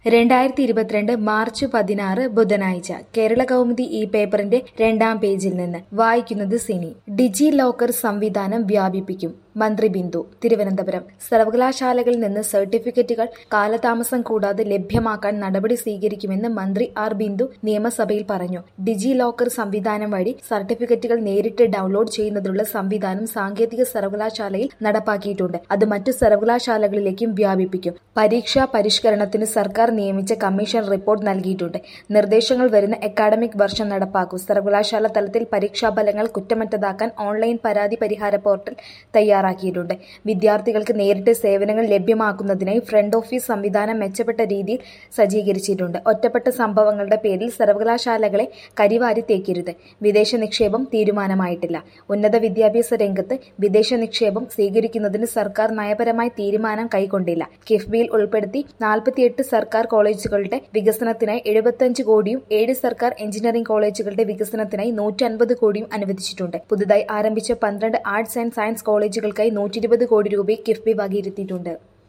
രണ്ടായിരത്തി ഇരുപത്തിരണ്ട് മാർച്ച് പതിനാറ് ബുധനാഴ്ച കേരള കൗമുദി ഈ പേപ്പറിന്റെ രണ്ടാം പേജിൽ നിന്ന് വായിക്കുന്നത് സിനി ഡിജി ലോക്കർ സംവിധാനം വ്യാപിപ്പിക്കും മന്ത്രി ബിന്ദു തിരുവനന്തപുരം സർവകലാശാലകളിൽ നിന്ന് സർട്ടിഫിക്കറ്റുകൾ കാലതാമസം കൂടാതെ ലഭ്യമാക്കാൻ നടപടി സ്വീകരിക്കുമെന്ന് മന്ത്രി ആർ ബിന്ദു നിയമസഭയിൽ പറഞ്ഞു ഡിജി ലോക്കർ സംവിധാനം വഴി സർട്ടിഫിക്കറ്റുകൾ നേരിട്ട് ഡൗൺലോഡ് ചെയ്യുന്നതിനുള്ള സംവിധാനം സാങ്കേതിക സർവകലാശാലയിൽ നടപ്പാക്കിയിട്ടുണ്ട് അത് മറ്റു സർവകലാശാലകളിലേക്കും വ്യാപിപ്പിക്കും പരീക്ഷാ പരിഷ്കരണത്തിന് സർക്കാർ നിയമിച്ച കമ്മീഷൻ റിപ്പോർട്ട് നൽകിയിട്ടുണ്ട് നിർദ്ദേശങ്ങൾ വരുന്ന അക്കാഡമിക് വർഷം നടപ്പാക്കും സർവകലാശാല തലത്തിൽ പരീക്ഷാഫലങ്ങൾ കുറ്റമറ്റതാക്കാൻ ഓൺലൈൻ പരാതി പരിഹാര പോർട്ടൽ തയ്യാറാക്കിയിട്ടുണ്ട് വിദ്യാർത്ഥികൾക്ക് നേരിട്ട് സേവനങ്ങൾ ലഭ്യമാക്കുന്നതിനായി ഫ്രണ്ട് ഓഫീസ് സംവിധാനം മെച്ചപ്പെട്ട രീതിയിൽ സജ്ജീകരിച്ചിട്ടുണ്ട് ഒറ്റപ്പെട്ട സംഭവങ്ങളുടെ പേരിൽ സർവകലാശാലകളെ കരിവാരി തേക്കരുത് വിദേശ നിക്ഷേപം തീരുമാനമായിട്ടില്ല ഉന്നത വിദ്യാഭ്യാസ രംഗത്ത് വിദേശ നിക്ഷേപം സ്വീകരിക്കുന്നതിന് സർക്കാർ നയപരമായി തീരുമാനം കൈക്കൊണ്ടില്ല കിഫ്ബിയിൽ ഉൾപ്പെടുത്തി നാൽപ്പത്തിയെട്ട് സർക്കാർ കോളേജുകളുടെ വികസനത്തിനായി എഴുപത്തിയഞ്ച് കോടിയും ഏഴ് സർക്കാർ എഞ്ചിനീയറിംഗ് കോളേജുകളുടെ വികസനത്തിനായി നൂറ്റി അൻപത് കോടിയും അനുവദിച്ചിട്ടുണ്ട് പുതുതായി ആരംഭിച്ച പന്ത്രണ്ട് ആർട്സ് ആൻഡ് സയൻസ് കോളേജുകൾക്കായി നൂറ്റി ഇരുപത് കോടി രൂപയും കിഫ്ബി വകയിരുത്തിയിട്ടുണ്ട്